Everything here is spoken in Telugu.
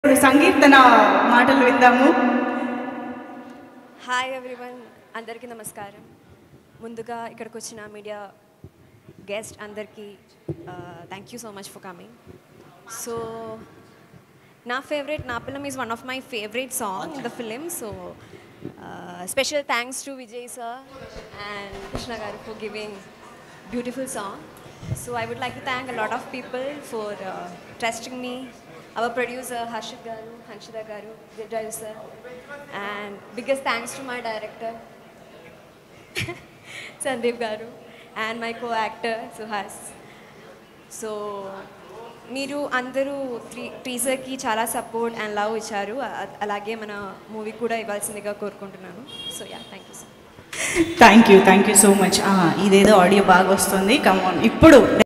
ఇప్పుడు సంకీర్తన మాటలు విందాము హాయ్ ఎవ్రీవన్ అందరికీ నమస్కారం ముందుగా ఇక్కడికి వచ్చిన మీడియా గెస్ట్ అందరికీ thank you so much for coming so నా ఫేవరెట్ నా film is one of my favourite song the film so special thanks to Vijay sir and Krishna garu for giving beautiful song so I would like to thank a lot of people for trusting me our producer Harshith garu Hanshitha garu Dil Raju sir and biggest thanks to my director Sandeep garu and my co actor Suhas so మీరు అందరూ త్రీ టీజర్కి చాలా సపోర్ట్ అండ్ లవ్ ఇచ్చారు అ- అలాగే మన మూవీ కూడా ఇవ్వాల్సిందిగా కోరుకుంటున్నాను so ya thank you so thank you thank you so much ఇదేదో ఆడియో బాగా వస్తుంది కమాన్ ఇప్పుడు